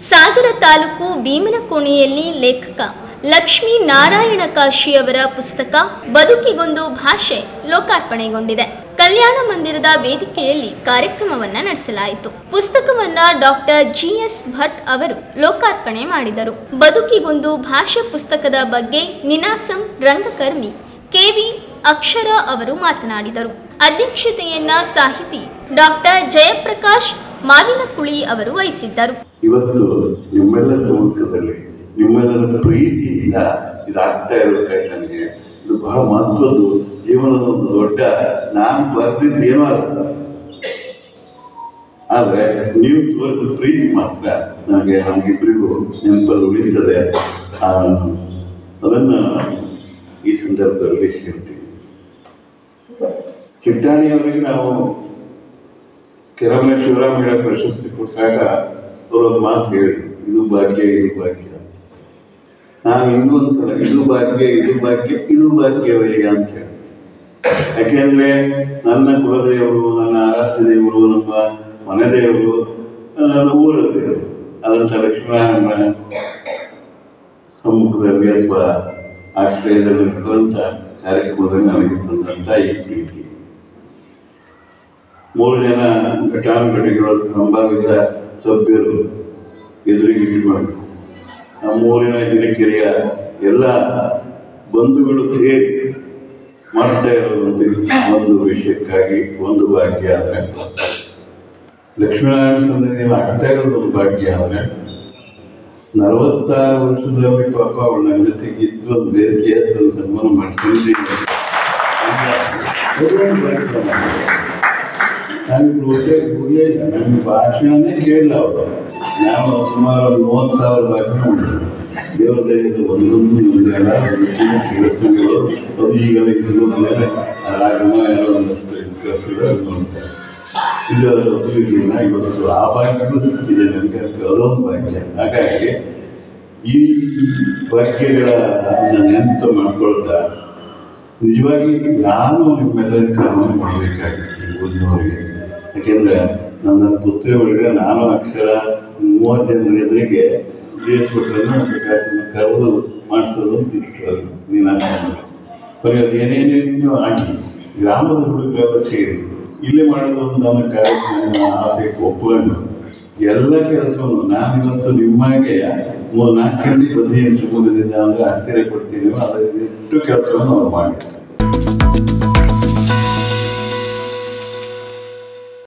ಸಾಗರ ತಾಲೂಕು ಭೀಮನಕೋಣೆಯಲ್ಲಿ ಲೇಖಕ ಲಕ್ಷ್ಮೀ ನಾರಾಯಣ ಕಾಶಿ ಅವರ ಪುಸ್ತಕ ಬದುಕಿಗೊಂದು ಭಾಷೆ ಲೋಕಾರ್ಪಣೆಗೊಂಡಿದೆ ಕಲ್ಯಾಣ ಮಂದಿರದ ವೇದಿಕೆಯಲ್ಲಿ ಕಾರ್ಯಕ್ರಮವನ್ನ ನಡೆಸಲಾಯಿತು ಪುಸ್ತಕವನ್ನ ಡಾಕ್ಟರ್ ಜಿ ಎಸ್ ಭಟ್ ಅವರು ಲೋಕಾರ್ಪಣೆ ಮಾಡಿದರು ಬದುಕಿಗೊಂದು ಭಾಷೆ ಪುಸ್ತಕದ ಬಗ್ಗೆ ನಿನಾಸಂ ರಂಗಕರ್ಮಿ ಕೆವಿ ಅಕ್ಷರ ಅವರು ಮಾತನಾಡಿದರು ಅಧ್ಯಕ್ಷತೆಯನ್ನ ಸಾಹಿತಿ ಡಾಕ್ಟರ್ ಜಯಪ್ರಕಾಶ್ ಮಾವಿನಕುಳಿ ಅವರು ವಹಿಸಿದ್ದರು ಇವತ್ತು ನಿಮ್ಮೆಲ್ಲರ ಸಮ್ಮುಖದಲ್ಲಿ ನಿಮ್ಮೆಲ್ಲರ ಪ್ರೀತಿಯಿಂದ ಇದಾಗ್ತಾ ಇರೋದಕ್ಕಾಗಿ ನನಗೆ ಇದು ಬಹಳ ಮಹತ್ವದ್ದು ಜೀವನದ ಒಂದು ದೊಡ್ಡ ನಾನು ಬರ್ದಿದ್ದು ಏನೋ ಅಲ್ಲ ಆದರೆ ನೀವು ತೋರಿದ ಪ್ರೀತಿ ಮಾತ್ರ ನನಗೆ ನಮಗಿಬ್ಬರಿಗೂ ನೆನಪಲ್ಲಿ ಉಳಿತದೆ ಆ, ಅದನ್ನು ಈ ಸಂದರ್ಭದಲ್ಲಿ ಹೇಳ್ತೀನಿ ಕಿಟ್ಟಾಣಿಯವರಿಗೆ ನಾವು ಕೆರಮನೆ ಶಿವರಾಮೇಳ ಪ್ರಶಸ್ತಿ ಕೊಟ್ಟಾಗ ಅವರೊಂದು ಮಾತು ಹೇಳಿದ್ರು ಇದು ಭಾಗ್ಯ ಇದು ಭಾಗ್ಯ ನಾನು ಇನ್ನೂ ಅಂತಲ್ಲ ಇದು ಭಾಗ್ಯ ಇದು ಭಾಗ್ಯ ಇದು ಭಾಗ್ಯವೇ ಅಂತ ಹೇಳಿ ಯಾಕೆಂದ್ರೆ ನನ್ನ ಕುಲದೇವರು ನನ್ನ ಆರಾಧ್ಯ ದೇವರು ನಮ್ಮ ಮನೆ ದೇವರು ಆ, ನನ್ನ ಊರ ದೇವರು ಅದಂತ ಲಕ್ಷ್ಮೀನಾರಾಯಣ ಸಮ್ಮುಖದಲ್ಲಿ ಅಥವಾ ಆಶ್ರಯದಲ್ಲಿ ನಡೆದಂಥ ಕಾರ್ಯಕ್ರಮದಲ್ಲಿ ನನಗೆ ತಂದಂಥ ಈ ಪ್ರೀತಿ ಮೂರು ಜನ ಘಟಾನುಘಟಿಗಳು ಸಂಭಾವಿತ ಸಭ್ಯರು ಎದುರಿಗಿಟ್ಟುಕೊಂಡು ನಮ್ಮೂರಿನ ಹಿರಿಕೆರೆಯ ಎಲ್ಲ ಬಂಧುಗಳು ಸೇರಿ ಮಾಡ್ತಾ ಇರೋದಂತೆ ಒಂದು ವಿಷಯಕ್ಕಾಗಿ ಒಂದು ಭಾಗ್ಯ ಅಂದರೆ ಲಕ್ಷ್ಮೀನಾರಾಯಣ ಸನ್ನಿಧಿಯಲ್ಲಿ ಆಗ್ತಾ ಇರೋದು ಒಂದು ಭಾಗ್ಯ ಅಂದರೆ ನಲವತ್ತಾರು ವರ್ಷದಲ್ಲಿ ಪಾಪ ಅವಳು ನನ್ನ ಜೊತೆಗೆ ಇದ್ದು ಒಂದು ವೇದಿಕೆ ಹತ್ರ ಒಂದು ಸನ್ಮಾನ ಮಾಡ್ತೀನಿ ನಾನು ಒಟ್ಟೆ ಹೋಗೇ ಇಲ್ಲ ನನ್ನ ಭಾಷಣನೇ ಕೇಳಿಲ್ಲ ಅವರು ನಾನು ಸುಮಾರು ಒಂದು ಮೂವತ್ತು ಸಾವಿರ ಭಾಷಣ ಮಾಡಿದೆ ದೇವರ ದಯದಿಂದ ಒಂದೊಂದು ಒಂದೆಲ್ಲ ಕೇಳಿಸ್ಕೊಂಡು ಅದು ಈಗಲೇ ಇದು ಮೇಲೆ ರಾಗಮ ಏನೋ ಒಂದಷ್ಟು ಕೆಲಸಗಳು ನೋಡ್ತಾರೆ ಇದು ಅದು ಇರಲಿಲ್ಲ ಇವತ್ತು ಆ ಭಾಗ್ಯಗಳು ಸಿಕ್ಕಿದೆ ನನಗೆ ಅದೊಂದು ಭಾಗ್ಯ ಹಾಗಾಗಿ ಈ ಭಾಗ್ಯಗಳ ನೆನಪು ಮಾಡ್ಕೊಳ್ತಾ ನಿಜವಾಗಿ ನಾನು ನಿಮ್ಮೆಲ್ಲರಿಗೂ ಸನ್ಮಾನ ಮಾಡಬೇಕಾಗಿತ್ತು ಓದಿನವರಿಗೆ ಯಾಕೆಂದ್ರೆ ನನ್ನ ಪುಸ್ತಕ ಒಳಗೆ ನಾನು ಅಕ್ಷರ ಮೂವತ್ತು ಜನರ ಎದುರಿಗೆ ಜಿ ಎಸ್ ಭಟ್ರನ್ನು ಬೇಕಾದ್ರೆ ಕರೆದು ಮಾಡಿಸೋದು ಅಂತ ಇರ್ತದೆ ನೀನು ಬರೀ ಅದು ಏನೇನೇನು ಆಗಿ ಗ್ರಾಮದ ಹುಡುಗರೆಲ್ಲ ಸೇರಿ ಇಲ್ಲೇ ಮಾಡೋದು ಒಂದು ನನ್ನ ಕಾರ್ಯಕ್ರಮ ಆಸೆ ಒಪ್ಕೊಂಡು ಎಲ್ಲ ಕೆಲಸವನ್ನು ನಾನು ಇವತ್ತು ನಿಮ್ಮಾಗೆ ಮೂರು ನಾಲ್ಕು ಗಂಟೆ ಬದಿ ಶಿವಮೊಗ್ಗದಿಂದ ಅಂದರೆ ಆಶ್ಚರ್ಯ ಪಡ್ತೀನಿ ಅದರ ಎಷ್ಟು ಕೆಲಸವನ್ನು ಅವ್ರು ಮಾಡಿದ್ದಾರೆ